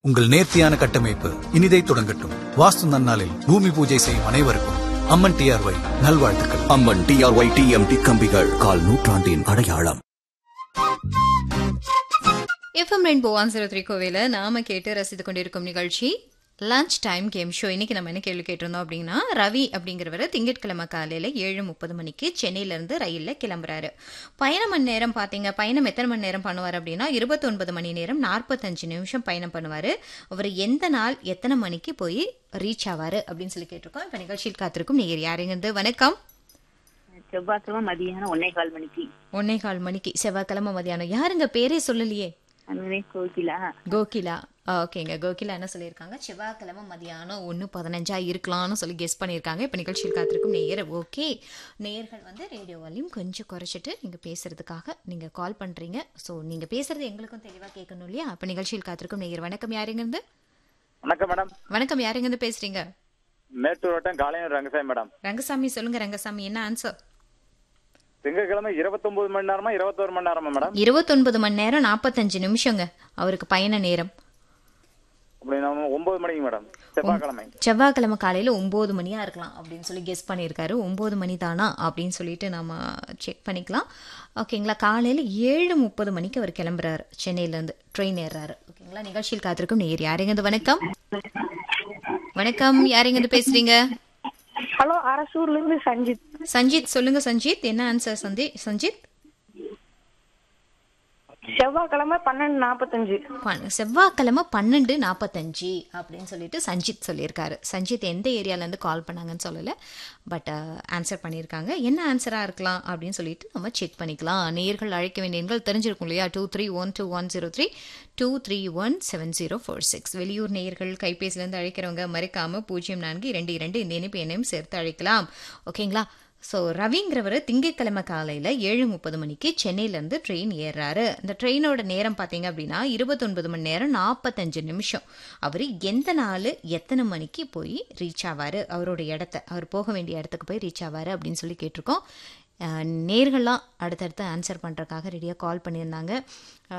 உங்கள் நேர்த்தியான கட்டமைப்பு இனிதை தொடங்கட்டும் வாஸ்து நன்னாளில் பூமி பூஜை செய்யும் அனைவருக்கும் அம்மன் டிஆர்ஒய் நல்வாழ்த்துக்கள் அம்மன் டிஆர்ஒய் டிஎம்டி கம்பிகள் கால் நூற்றாண்டின் அடையாளம் FM rainbow one zero three கோவையில் நாம கேட்டு ரசித்து கொண்டிருக்கும் நிகழ்ச்சி லஞ்ச் டைம் கேம் ஷோ இன்னைக்கு நம்ம என்ன கேள்வி கேட்டிருந்தோம் அப்படின்னா ரவி அப்படிங்கிறவர் திங்கட்கிழமை காலையில் ஏழு முப்பது மணிக்கு சென்னையிலேருந்து ரயிலில் கிளம்புறாரு பயண மணி நேரம் பார்த்தீங்க பயணம் எத்தனை மணி நேரம் பண்ணுவார் அப்படின்னா இருபத்தொன்பது மணி நேரம் நாற்பத்தஞ்சு நிமிஷம் பயணம் பண்ணுவார் அவர் எந்த நாள் எத்தனை மணிக்கு போய் ரீச் ஆவார் அப்படின்னு சொல்லி கேட்டிருக்கோம் இப்போ நிகழ்ச்சியில் காத்திருக்கும் நீங்கள் யாருங்கிறது வணக்கம் செவ்வாய்க்கிழமை மதியானம் ஒன்னே கால் மணிக்கு ஒன்னே கால் மணிக்கு செவ்வாய்க்கிழமை மதியானம் யாருங்க பேரே சொல்லலையே அங்கே கோகிலா கோகிலா ஓகேங்க கோகிலா என்ன சொல்லியிருக்காங்க செவ்வாய்க்கிழமை மதியானம் ஒன்று பதினஞ்சா இருக்கலாம்னு சொல்லி கெஸ் பண்ணியிருக்காங்க இப்போ நிகழ்ச்சியில் காத்திருக்கும் நேயர் ஓகே நேயர்கள் வந்து ரேடியோ வால்யூம் கொஞ்சம் குறைச்சிட்டு நீங்கள் பேசுறதுக்காக நீங்கள் கால் பண்ணுறீங்க ஸோ நீங்கள் பேசுறது எங்களுக்கும் தெளிவாக கேட்கணும் இல்லையா இப்போ நிகழ்ச்சியில் காத்திருக்கும் நேயர் வணக்கம் யாருங்கிருந்து வணக்கம் மேடம் வணக்கம் யாருங்கிருந்து பேசுறீங்க மேட்டூர் வட்டம் காளையன் ரங்கசாமி மேடம் ரங்கசாமி சொல்லுங்க ரங்கசாமி என்ன ஆன்சர் திங்கட்கிழமை இருபத்தொன்பது மணி நேரமா இருபத்தோரு மணி நேரமா மேடம் இருபத்தொன்பது மணி நேரம் நாற்பத்தஞ்சு நிமிஷங்க அவருக்கு பயண நேரம் அப்படி நம்ம ஒன்பது மணிக்கு மேடம் செவ்வாய்க்கிழமை செவ்வாய்க்கிழமை காலையில் ஒம்பது மணியாக இருக்கலாம் அப்படின்னு சொல்லி கெஸ் பண்ணியிருக்காரு ஒம்பது மணி தானா அப்படின்னு சொல்லிட்டு நம்ம செக் பண்ணிக்கலாம் ஓகேங்களா காலையில் ஏழு முப்பது மணிக்கு அவர் கிளம்புறாரு சென்னையிலேருந்து ட்ரெயின் ஏறுறாரு ஓகேங்களா நிகழ்ச்சியில் காத்திருக்கும் நேர் யாருங்கிறது வணக்கம் வணக்கம் யாருங்கிறது பேசுறீங்க ஹலோ அரசூர்ல இருந்து சஞ்சித் சஞ்சித் சொல்லுங்க சஞ்சித் என்ன ஆன்சர் சந்தி சஞ்சித் செவ்வாய்க்கிழமை பன்னெண்டு நாற்பத்தஞ்சு பன்- செவ்வாய்க்கிழமை பன்னெண்டு நாற்பத்தஞ்சு அப்படின்னு சொல்லிட்டு சஞ்சித் சொல்லியிருக்காரு சஞ்சித் எந்த ஏரியாலேருந்து கால் பண்ணாங்கன்னு சொல்லலை பட் ஆன்சர் பண்ணியிருக்காங்க என்ன ஆன்சராக இருக்கலாம் அப்படின்னு சொல்லிட்டு நம்ம செக் பண்ணிக்கலாம் நேர்கள் அழைக்க வேண்டிய எண்கள் தெரிஞ்சிருக்கும் இல்லையா two three one two one zero three two three one seven zero four six வெளியூர் நேயர்கள் கைபேசியிலேருந்து அழைக்கிறவங்க மறைக்காமல் பூஜ்ஜியம் நான்கு இரண்டு இரண்டு இந்த இணைப்பு எண்ணையும் சேர்த்து அழைக்கலாம் ஓகேங்களா ஸோ ரவிங்கிறவர் திங்கட்கிழமை காலையில் ஏழு முப்பது மணிக்கு சென்னையிலேருந்து ட்ரெயின் ஏறுறாரு இந்த ட்ரெயினோட நேரம் பார்த்தீங்க அப்படின்னா இருபத்தொன்பது மணி நேரம் நாற்பத்தஞ்சு நிமிஷம் அவர் எந்த நாள் எத்தனை மணிக்கு போய் ரீச் ஆவார் அவரோட இடத்த அவர் போக வேண்டிய இடத்துக்கு போய் ரீச் ஆவார் அப்படின்னு சொல்லி கேட்டிருக்கோம் அஹ் நேர்கள்லாம் அடுத்தடுத்து ஆன்சர் பண்ணுறக்காக ரெடியாக கால் பண்ணியிருந்தாங்க